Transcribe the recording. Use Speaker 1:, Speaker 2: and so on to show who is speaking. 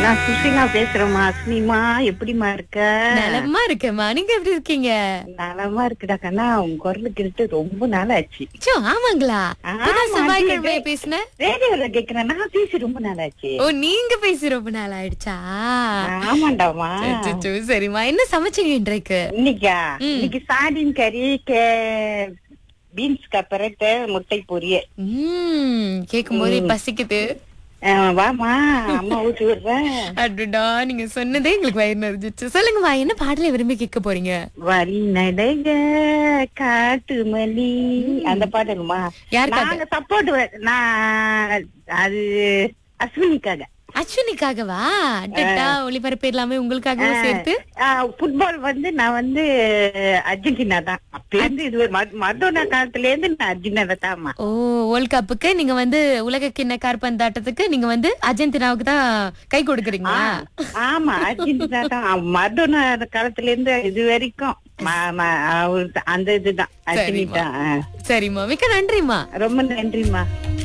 Speaker 1: நான் சுஷிலா பேசுறேம்மா அஸ்மிமா எப்படிமா இருக்க
Speaker 2: நலமா இருக்கேம்மா நீங்க எப்படி இருக்கீங்க
Speaker 1: நலமா இருக்குடா கண்ணா உங்க குரலு கேட்டு ரொம்ப நாள் ஆச்சு
Speaker 2: சோ ஆமாங்களா இப்பதான்
Speaker 1: ஆமா,
Speaker 2: செவ்வாய்க்கிழமை
Speaker 1: ஆண்டி,
Speaker 2: பேசின
Speaker 1: ரேடியோல கேக்குறேன் நான் பேசி ரொம்ப நாள் ஆச்சு
Speaker 2: ஓ நீங்க பேசி ரொம்ப நாள் ஆயிடுச்சா
Speaker 1: ஆமாண்டாமா
Speaker 2: அச்சச்சோ, சரிம்மா என்ன சமைச்சீங்க இன்றைக்கு
Speaker 1: இன்னைக்கா
Speaker 2: ம்.
Speaker 1: இன்னைக்கு சாடின் கறி கே- பீன்ஸ் கப்பரட்டு முட்டை பொரியல்
Speaker 2: உம் கேக்கும் போதே பசிக்குது
Speaker 1: ஆ, வாமா அம்மா ஊட்டி விடுறேன்
Speaker 2: அடடா நீங்க சொன்னதே எங்களுக்கு வயிறு நிறைஞ்சிச்சு சொல்லுங்கம்மா என்ன பாடலை விரும்பி கேட்க போறீங்க
Speaker 1: வழி நடைக காட்டு மல்லி அந்த பாடலுமா
Speaker 2: யாருக்காக?
Speaker 1: நாங்க சப்போர்ட் நான் அது அஸ்வினிக்காக
Speaker 2: அஸ்வினிக்காகவா அடடா ஒளிபரப்பு எல்லாமே உங்களுக்காகவும் சேர்த்து
Speaker 1: ஃபுட்பால் வந்து நான் வந்து அர்ஜென்டினா தான் அப்ப இருந்து இது ம- மர்டோனா காலத்துல இருந்து நான் அர்ஜென்டினா தான்மா
Speaker 2: ஓ வேர்ல்ட் கப்புக்கு நீங்க வந்து உலக கிண்ண காற்பந்தாட்டத்துக்கு நீங்க வந்து அர்ஜென்டினாவுக்கு தான் கை கொடுக்குறீங்களா
Speaker 1: ஆமா அர்ஜென்டினா தான் மர்டோனா காலத்துல இருந்து இது வரைக்கும் ம- ம- அவரு- அந்த இதுதான் அர்ஜென்டினா ஆ.
Speaker 2: சரிம்மா மிக்க நன்றிம்மா
Speaker 1: ரொம்ப நன்றிம்மா